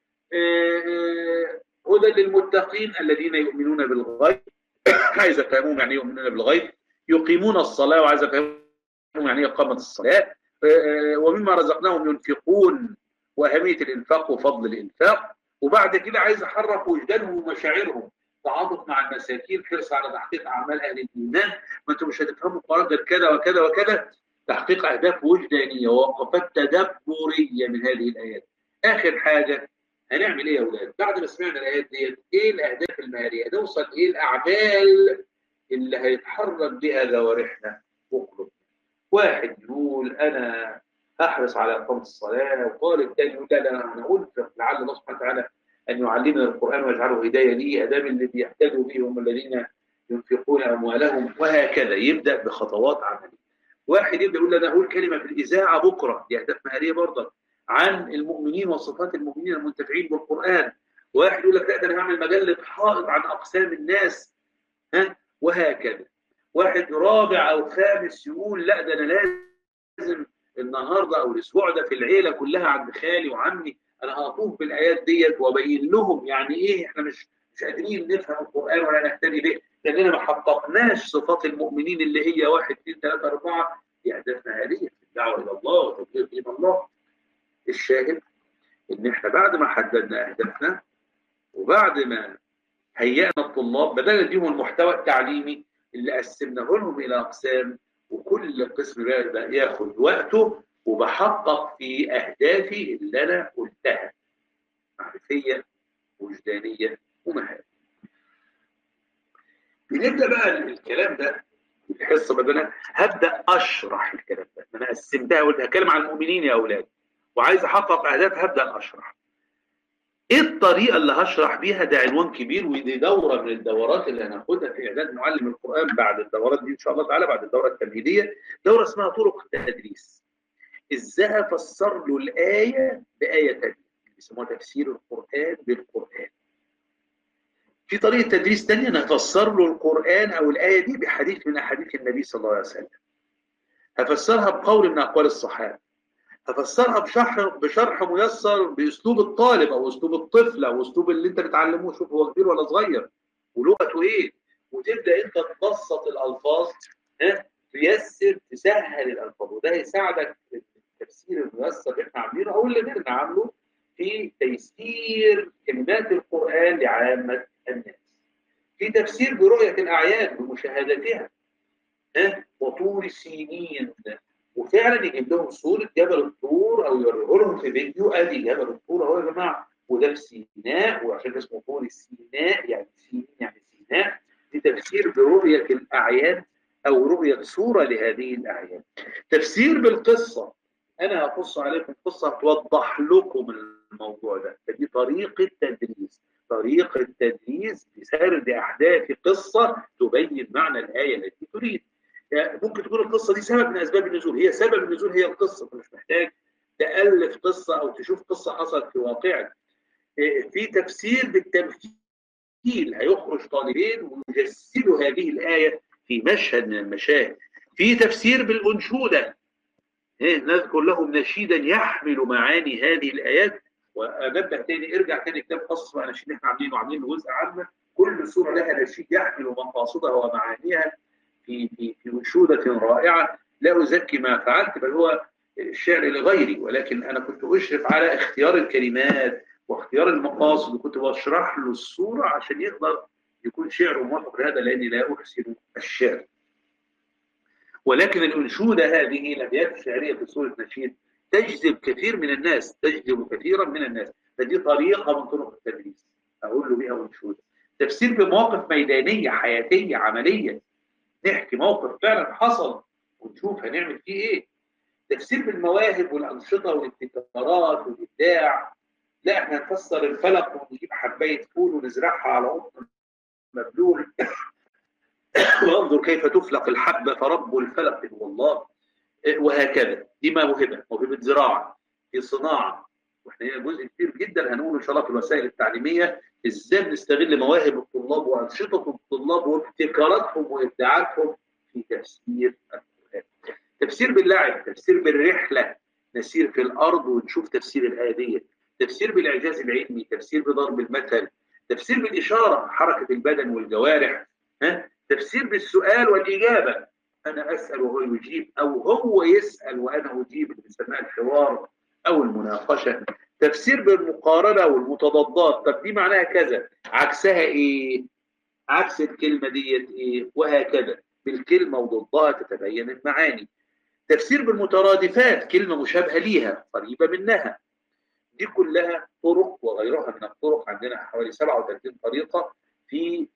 هدى للمتقين الذين يؤمنون بالغيب عايز افهمهم يعني يؤمنون بالغيب يقيمون الصلاه وعايز افهمهم يعني اقامه الصلاه ومما رزقناهم ينفقون واهميه الانفاق وفضل الانفاق وبعد كده عايز احرك وجدانهم ومشاعرهم تعاطف مع المساكين حرص على تحقيق اعمال اهل الايمان ما انتم مش هتفهموا القران غير كذا وكذا وكذا تحقيق اهداف وجدانيه ووقفات تدبريه من هذه الايات اخر حاجه هنعمل ايه يا اولاد بعد ما سمعنا الايات ديت ايه الاهداف المهاريه نوصل ايه الاعمال اللي هيتحرك بها جوارحنا وقلوبنا واحد يقول انا احرص على اقامه الصلاه وطالب تاني يقول لا لا انا انفق لعل الله سبحانه وتعالى ان يعلمنا القران ويجعله هدايه لي ادام اللي بيهتدوا به هم الذين ينفقون اموالهم وهكذا يبدا بخطوات عمليه واحد يبدا يقول انا هقول كلمه في الاذاعه بكره دي اهداف مهاريه برضه عن المؤمنين وصفات المؤمنين المنتفعين بالقران واحد يقول لك لا ده انا هعمل مجله حائط عن اقسام الناس ها وهكذا واحد رابع او خامس يقول لا ده انا لازم النهارده او الاسبوع ده في العيله كلها عند خالي وعمي انا هطوف بالايات ديت وابين لهم يعني ايه احنا مش مش قادرين نفهم القران ولا نهتدي به لاننا ما حققناش صفات المؤمنين اللي هي واحد اثنين ثلاثه اربعه دي اهدافنا هذه في الدعوه الى الله وتبليغ دين الله الشاهد ان احنا بعد ما حددنا اهدافنا وبعد ما هيئنا الطلاب بدأنا نديهم المحتوى التعليمي اللي قسمناه لهم الى اقسام وكل قسم بقى ياخد وقته وبحقق في اهدافي اللي انا قلتها معرفيه وجدانيه ومهاريه. بنبدا بقى الكلام ده الحصه بدنا هبدا اشرح الكلام ده انا قسمتها قلت هتكلم عن المؤمنين يا اولاد وعايز احقق اهداف هبدا اشرح ايه الطريقه اللي هشرح بيها ده عنوان كبير ودي دوره من الدورات اللي هناخدها في اعداد معلم القران بعد الدورات دي ان شاء الله تعالى بعد الدوره التمهيديه دوره اسمها طرق التدريس ازاي افسر له الايه بايه ثانيه بيسموها تفسير القران بالقران في طريقه تدريس ثانيه نفسر له القران او الايه دي بحديث من احاديث النبي صلى الله عليه وسلم هفسرها بقول من اقوال الصحابه هفسرها بشرح بشرح ميسر باسلوب الطالب او اسلوب الطفل او اسلوب اللي انت بتعلمه شوف هو كبير ولا صغير ولغته ايه وتبدا انت تبسط الالفاظ ها تيسر تسهل الالفاظ وده هيساعدك في التفسير الميسر اللي احنا عاملينه او اللي غيرنا عامله في تيسير كلمات القران لعامه الناس. في تفسير برؤيه الاعيان بمشاهدتها ها وطول سينين وفعلا يجيب لهم صوره جبل الطور او يوريه لهم في فيديو ادي جبل الطور اهو يا جماعه وده في سيناء وعشان اسمه طور سيناء يعني سين يعني سيناء دي تفسير برؤيه الاعيان او رؤيه صوره لهذه الاعيان. تفسير بالقصه انا هقص عليكم قصه توضح لكم الموضوع ده فدي طريقه تدريس طريقه تدريس بسرد احداث قصه تبين معنى الايه التي تريد. يعني ممكن تكون القصه دي سبب من اسباب النزول هي سبب النزول هي القصه فمش محتاج تالف قصه او تشوف قصه حصلت في واقعك في تفسير بالتمثيل هيخرج طالبين ويجسدوا هذه الايه في مشهد من المشاهد في تفسير بالانشوده نذكر لهم نشيدا يحمل معاني هذه الايات وانبه تاني ارجع تاني كتاب قصص واناشيد احنا عاملينه عاملين جزء عنه كل سوره لها نشيد يحمل مقاصدها ومعانيها في في في انشوده رائعه لا ازكي ما فعلت بل هو الشعر لغيري ولكن انا كنت اشرف على اختيار الكلمات واختيار المقاصد وكنت بشرح له الصوره عشان يقدر يكون شعره موافق لهذا لاني لا احسن الشعر. ولكن الانشوده هذه الابيات الشعريه في سوره نشيد تجذب كثير من الناس تجذب كثيرا من الناس فدي طريقه من طرق التدريس اقول له بها انشوده. تفسير بمواقف ميدانيه حياتيه عمليه نحكي موقف فعلا حصل ونشوف هنعمل فيه ايه تفسير بالمواهب والانشطه والابتكارات والابداع لا احنا نفسر الفلق ونجيب حبايه فول ونزرعها على قطن مبلول وانظر كيف تفلق الحبه فرب الفلق هو الله وهكذا دي موهبه موهبه زراعه في صناعه واحنا هنا جزء كبير جدا هنقول ان شاء الله في الوسائل التعليميه ازاي بنستغل مواهب الطلاب وانشطه الطلاب وابتكاراتهم وابداعاتهم في تفسير القران. تفسير باللعب، تفسير بالرحله، نسير في الارض ونشوف تفسير الايه ديت، تفسير بالاعجاز العلمي، تفسير بضرب المثل، تفسير بالاشاره، حركه البدن والجوارح، ها؟ تفسير بالسؤال والاجابه، انا اسال وهو يجيب او هو يسال وانا اجيب اللي بنسميها الحوار او المناقشه تفسير بالمقارنه والمتضادات طب دي معناها كذا عكسها ايه عكس الكلمه ديت ايه وهكذا بالكلمه وضدها تتبين المعاني تفسير بالمترادفات كلمه مشابهه ليها قريبه منها دي كلها طرق وغيرها من الطرق عندنا حوالي 37 طريقه في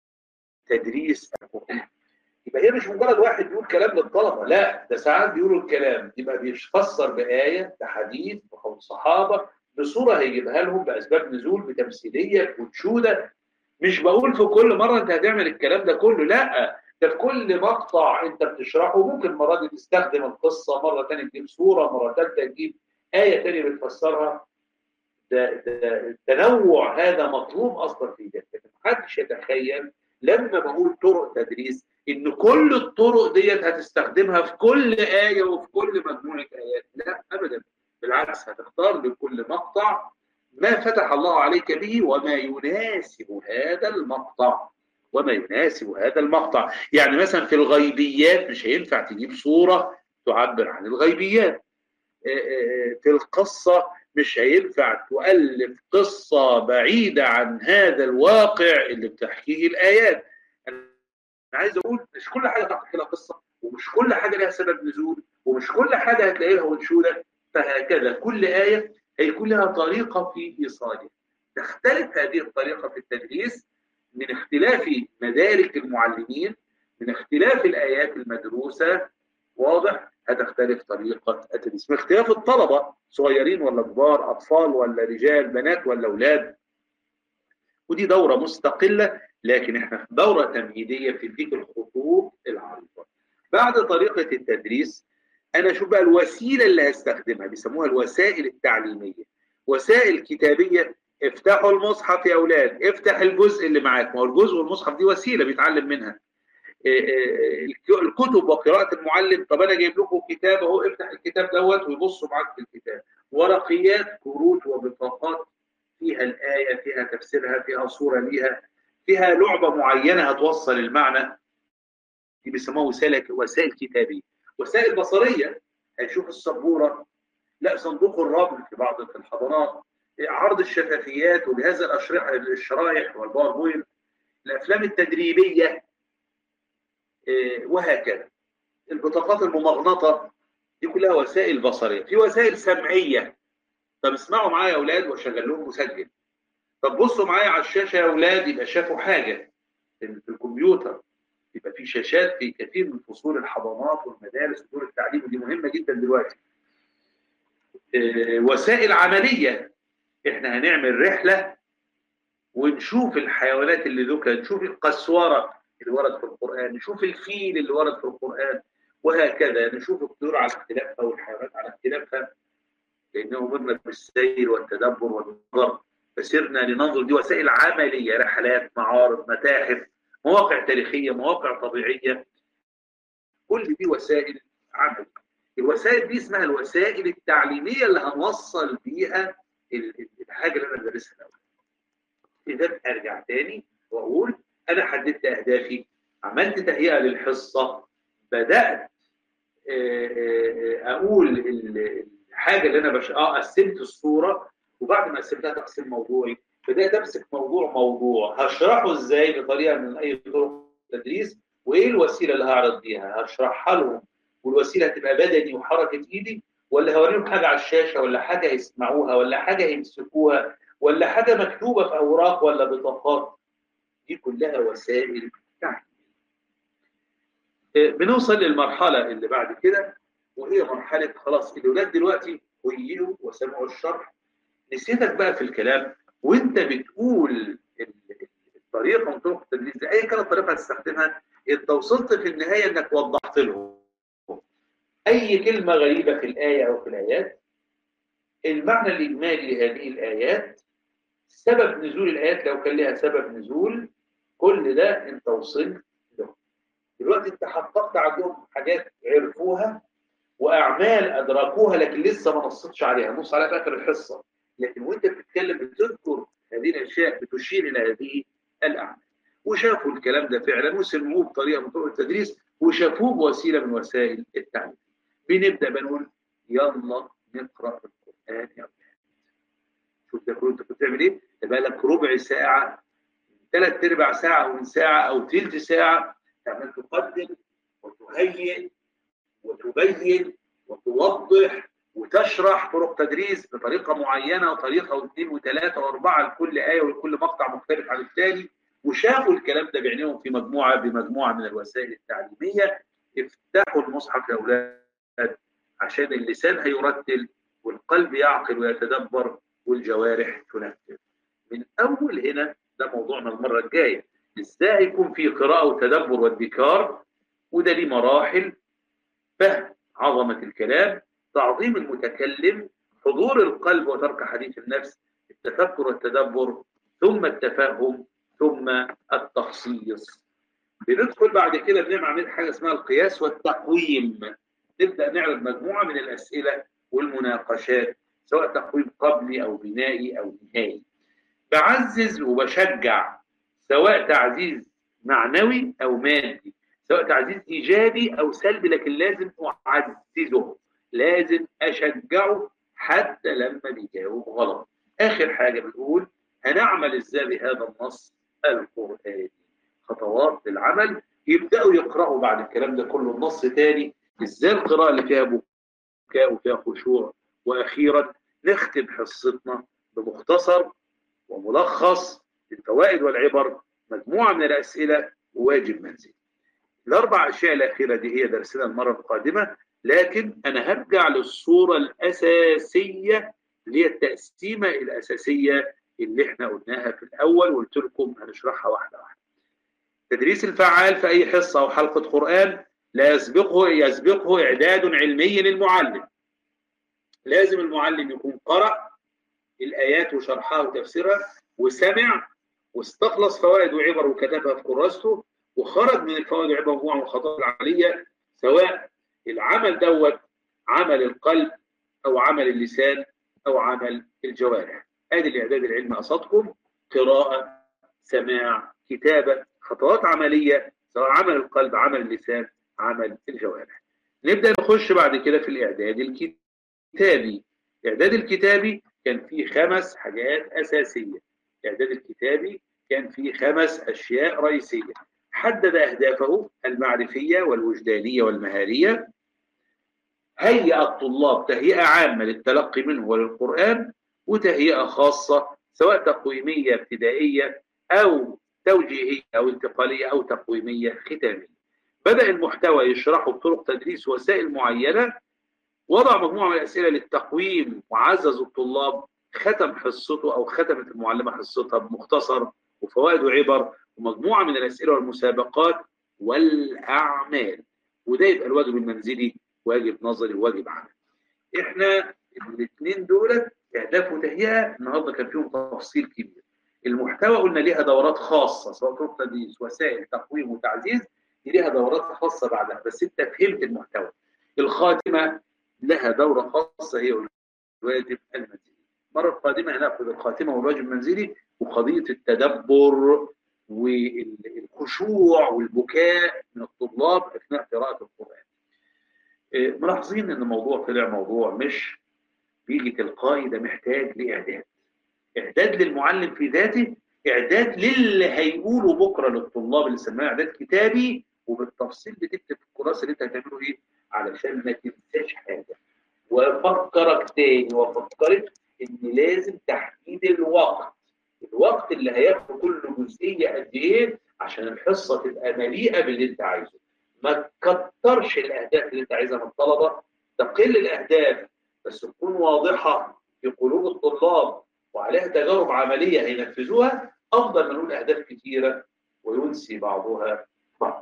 تدريس القران يبقى هي مش مجرد واحد بيقول كلام للطلبه لا ده ساعات بيقولوا الكلام يبقى بيفسر بايه بحديث بقول صحابه بصوره هيجيبها لهم باسباب نزول بتمثيليه بانشوده مش بقول في كل مره انت هتعمل الكلام ده كله لا ده في كل مقطع انت بتشرحه ممكن مره دي تستخدم القصه مره ثانيه تجيب صوره مره ثالثه تجيب ايه ثانيه بتفسرها ده, ده التنوع هذا مطلوب اصلا في ده لكن محدش يتخيل لما بقول طرق تدريس ان كل الطرق ديت هتستخدمها في كل ايه وفي كل مجموعه ايات لا ابدا بالعكس هتختار لكل مقطع ما فتح الله عليك به وما يناسب هذا المقطع وما يناسب هذا المقطع يعني مثلا في الغيبيات مش هينفع تجيب صورة تعبر عن الغيبيات في القصة مش هينفع تؤلف قصة بعيدة عن هذا الواقع اللي بتحكيه الآيات أنا عايز أقول مش كل حاجة تحكي لها قصة ومش كل حاجة لها سبب نزول ومش كل حاجة هتلاقي لها منشودة فهكذا كل آية هيكون لها طريقة في إيصالها تختلف هذه الطريقة في التدريس من اختلاف مدارك المعلمين من اختلاف الآيات المدروسة واضح هتختلف طريقة التدريس من اختلاف الطلبة صغيرين ولا كبار أطفال ولا رجال بنات ولا أولاد ودي دورة مستقلة لكن احنا في دورة تمهيدية في ديك الخطوط العريضة بعد طريقة التدريس أنا شوف بقى الوسيلة اللي هستخدمها بيسموها الوسائل التعليمية وسائل كتابية افتحوا المصحف يا أولاد افتح الجزء اللي معاك ما هو الجزء والمصحف دي وسيلة بيتعلم منها الكتب وقراءة المعلم طب أنا جايب لكم كتاب أهو افتح الكتاب دوت ويبصوا معاك في الكتاب ورقيات كروت وبطاقات فيها الآية فيها تفسيرها فيها صورة ليها فيها لعبة معينة هتوصل المعنى دي بيسموها وسائل وسائل كتابية وسائل بصرية هنشوف السبورة لا صندوق الرمل في بعض الحضارات عرض الشفافيات وجهاز الأشرحة الشرايح والباوربوينت الأفلام التدريبية وهكذا البطاقات الممغنطة دي كلها وسائل بصرية في وسائل سمعية طب اسمعوا معايا يا أولاد وشغل لهم مسجل طب بصوا معايا على الشاشة يا أولاد يبقى شافوا حاجة في الكمبيوتر يبقى في شاشات في كثير من فصول الحضانات والمدارس ودور التعليم ودي مهمة جدا دلوقتي وسائل عملية احنا هنعمل رحلة ونشوف الحيوانات اللي ذكر نشوف القسورة اللي ورد في القرآن نشوف الفيل اللي ورد في القرآن وهكذا نشوف الطيور على اختلافها والحيوانات على اختلافها لأنه أمرنا بالسير والتدبر والنظر فسرنا لننظر دي وسائل عملية رحلات معارض متاحف مواقع تاريخية مواقع طبيعية كل دي وسائل عمل الوسائل دي اسمها الوسائل التعليمية اللي هنوصل بيها الحاجة اللي أنا بدرسها الأول إذا أرجع تاني وأقول أنا حددت أهدافي عملت تهيئة للحصة بدأت أقول الحاجة اللي أنا بش... آه قسمت الصورة وبعد ما قسمتها تقسيم موضوعي بدأت أمسك موضوع موضوع هشرحه إزاي بطريقة من أي طرق التدريس وإيه الوسيلة اللي هعرض بيها هشرحها لهم والوسيلة هتبقى بدني وحركة إيدي ولا هوريهم حاجة على الشاشة ولا حاجة يسمعوها ولا حاجة يمسكوها ولا حاجة مكتوبة في أوراق ولا بطاقات دي كلها وسائل تعليم بنوصل للمرحلة اللي بعد كده وهي مرحلة خلاص الأولاد دلوقتي هيئوا وسمعوا الشرح نسيتك بقى في الكلام وانت بتقول الطريقة من طرق التدريس دي أي كانت طريقة هتستخدمها انت وصلت في النهاية انك وضحت لهم أي كلمة غريبة في الآية أو في الآيات المعنى الإجمالي لهذه الآيات سبب نزول الآيات لو كان لها سبب نزول كل ده أنت وصلت له دلوقتي أنت حققت عندهم حاجات عرفوها وأعمال أدركوها لكن لسه ما نصتش عليها نص عليها في آخر الحصة لكن وأنت بتتكلم بتذكر هذه الأشياء بتشير إلى هذه الأعمال وشافوا الكلام ده فعلا وسمعوه بطريقة من طرق التدريس وشافوه بوسيلة من وسائل التعليم بنبدأ بنقول يلا نقرأ القرآن يا أولاد شوف ده كله انت كنت بتعمل ايه؟ تبقى لك ربع ساعة ثلاث ارباع ساعة او ساعة او ثلث ساعة تعمل تقدم وتهيئ وتبين وتوضح وتشرح طرق تدريس بطريقة معينة وطريقة واثنين وثلاثة واربعة لكل آية ولكل مقطع مختلف عن الثاني وشافوا الكلام ده بعينيهم في مجموعة بمجموعة من الوسائل التعليمية افتحوا المصحف يا أولاد عشان اللسان هيرتل والقلب يعقل ويتدبر والجوارح تنفذ من أول هنا ده موضوعنا المرة الجاية إزاي يكون في قراءة وتدبر وادكار وده ليه مراحل فهم عظمة الكلام تعظيم المتكلم حضور القلب وترك حديث النفس التفكر والتدبر ثم التفهم ثم التخصيص بندخل بعد كده بنعمل حاجه اسمها القياس والتقويم نبدا نعرض مجموعه من الاسئله والمناقشات سواء تقويم قبلي او بنائي او نهائي بعزز وبشجع سواء تعزيز معنوي او مادي سواء تعزيز ايجابي او سلبي لكن لازم اعززه لازم اشجعه حتى لما بيجاوب غلط اخر حاجه بنقول هنعمل ازاي بهذا النص القراني خطوات للعمل يبداوا يقراوا بعد الكلام ده كله النص تاني ازاي القراءه اللي فيها بكاء وفيها خشوع واخيرا نختم حصتنا بمختصر وملخص الفوائد والعبر مجموعه من الاسئله وواجب منزلي الاربع اشياء الاخيره دي هي درسنا المره القادمه لكن انا هرجع للصوره الاساسيه اللي هي التقسيمه الاساسيه اللي احنا قلناها في الاول وقلت لكم هنشرحها واحده واحده التدريس الفعال في اي حصه او حلقه قران لا يسبقه يسبقه اعداد علمي للمعلم لازم المعلم يكون قرأ الآيات وشرحها وتفسيرها وسمع واستخلص فوائد وعبر وكتبها في كراسته وخرج من الفوائد والعبر مجموعة من الخطوات العملية سواء العمل دوت عمل القلب أو عمل اللسان أو عمل الجوارح ادي الإعداد العلمي قصدكم قراءة سماع كتابة خطوات عملية سواء عمل القلب عمل اللسان عمل الجوارح نبدأ نخش بعد كده في الإعداد الكتابي الإعداد الكتابي كان فيه خمس حاجات أساسية الإعداد الكتابي كان فيه خمس أشياء رئيسية حدد أهدافه المعرفية والوجدانية والمهارية هيئ الطلاب تهيئة عامة للتلقي منه وللقرآن وتهيئة خاصة سواء تقويمية ابتدائية أو توجيهية أو انتقالية أو تقويمية ختامية بدأ المحتوى يشرحه بطرق تدريس وسائل معينة وضع مجموعة من الأسئلة للتقويم وعزز الطلاب ختم حصته أو ختمت المعلمة حصتها بمختصر وفوائد وعبر ومجموعة من الأسئلة والمسابقات والأعمال وده يبقى الواجب المنزلي واجب نظري وواجب عملي احنا الاثنين دول اهداف وتهيئه النهارده كان فيهم تفصيل كبير المحتوى قلنا ليها دورات خاصه سواء طرق تدريس وسائل تقويم وتعزيز ليها دورات خاصه بعدها بس انت فهمت المحتوى الخاتمه لها دوره خاصه هي الواجب المنزلي المره القادمه هناخد الخاتمه والواجب المنزلي وقضيه التدبر والخشوع والبكاء من الطلاب اثناء قراءه القران ملاحظين ان الموضوع طلع موضوع مش بيجي تلقائي ده محتاج لاعداد اعداد للمعلم في ذاته اعداد للي هيقوله بكره للطلاب اللي سماه اعداد كتابي وبالتفصيل بتكتب في الكراسه اللي انت هتعمله ايه علشان ما تنساش حاجه وافكرك تاني وافكرك ان لازم تحديد الوقت الوقت اللي هياخد كل جزئيه قد ايه عشان الحصه تبقى مليئه باللي انت عايزه ما تكترش الاهداف اللي انت عايزها من الطلبه تقل الاهداف بس تكون واضحه في قلوب الطلاب وعليها تجارب عمليه هينفذوها افضل ما نقول اهداف كثيره وينسي بعضها بعضا.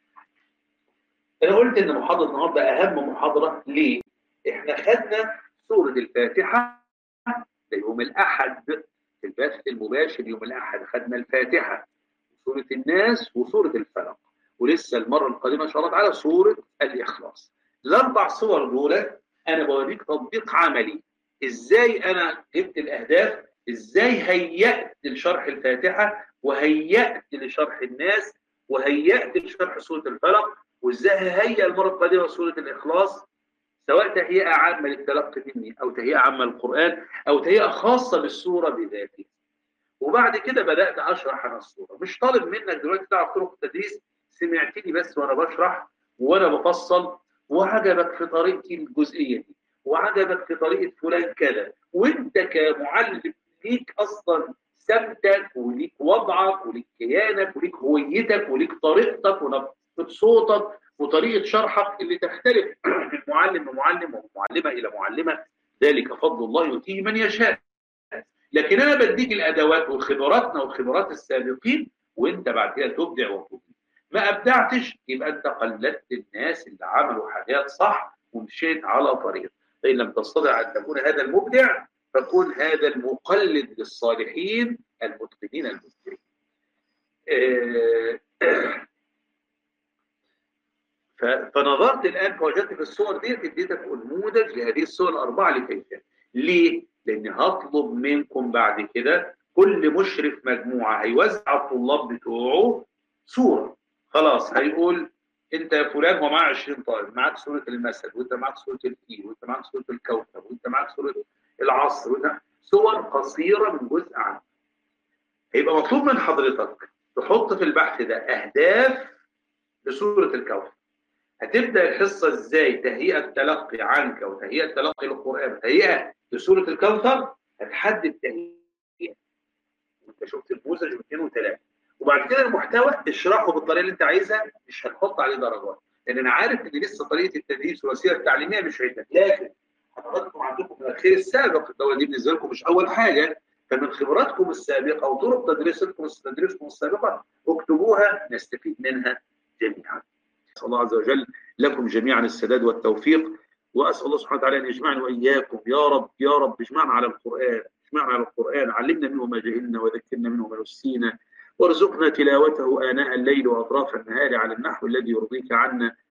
انا قلت ان محاضره النهارده اهم محاضره ليه؟ احنا خدنا سوره الفاتحه يوم الاحد في البث المباشر يوم الاحد خدنا الفاتحه وسوره الناس وسوره الفلق ولسه المره القادمه ان شاء الله تعالى سوره الاخلاص. الاربع صور دول انا بوريك تطبيق عملي ازاي انا جبت الاهداف ازاي هيأت لشرح الفاتحه وهيأت لشرح الناس وهيأت لشرح سوره الفلق وازاي هيئ المره القادمه سوره الاخلاص سواء تهيئه عامه للتلقي مني او تهيئه عامه للقران او تهيئه خاصه بالسوره بذاتها. وبعد كده بدات اشرح عن السوره مش طالب منك دلوقتي تعرف طرق التدريس سمعتني بس وانا بشرح وانا بفصل وعجبك في طريقتي الجزئيه دي وعجبك في طريقه فلان كذا وانت كمعلم ليك اصلا سمتك وليك وضعك وليك كيانك وليك هويتك وليك طريقتك ونبض صوتك وطريقه شرحك اللي تختلف من معلم لمعلم ومن معلمه الى معلمه ذلك فضل الله يؤتيه من يشاء لكن انا بديك الادوات وخبراتنا وخبرات السابقين وانت بعد كده تبدع وتبدع ما ابدعتش يبقى انت قلدت الناس اللي عملوا حاجات صح ومشيت على طريق فان لم تستطع ان تكون هذا المبدع فكن هذا المقلد للصالحين المتقنين المبدعين فنظرت الان فوجدت في الصور دي اديتك نموذج لهذه الصور الاربعه لكيفيه ليه؟ لان هطلب منكم بعد كده كل مشرف مجموعه هيوزع الطلاب بتوعه صوره خلاص هيقول انت يا فلان هو معاه 20 طالب معاك سوره المثل وانت معاك سوره الفيل وانت معاك سوره الكوكب وانت معاك سوره العصر وانت صور قصيره من جزء عنه هيبقى مطلوب من حضرتك تحط في البحث ده اهداف لسوره الكوكب هتبدا الحصه ازاي تهيئه التلقي عنك وتهيئه تلقي القران تهيئه لسوره الكوثر هتحدد تهيئه انت شفت نموذج واثنين وثلاثه وبعد كده المحتوى اشرحه بالطريقه اللي انت عايزها مش هتحط عليه درجات لان انا عارف ان لسه طريقه التدريس والوسيله التعليميه مش عندك لكن حضراتكم عندكم من الخير السابق الدوله دي بالنسبه لكم مش اول حاجه فمن خبراتكم السابقه وطرق تدريسكم تدريسكم السابقه اكتبوها نستفيد منها جميعا. نسال الله عز وجل لكم جميعا السداد والتوفيق واسال الله سبحانه وتعالى ان يجمعني واياكم يا رب يا رب اجمعنا على القران اجمعنا على القران علمنا منه ما جهلنا وذكرنا منه ما نسينا وارزقنا تلاوته آناء الليل وأطراف النهار على النحو الذي يرضيك عنا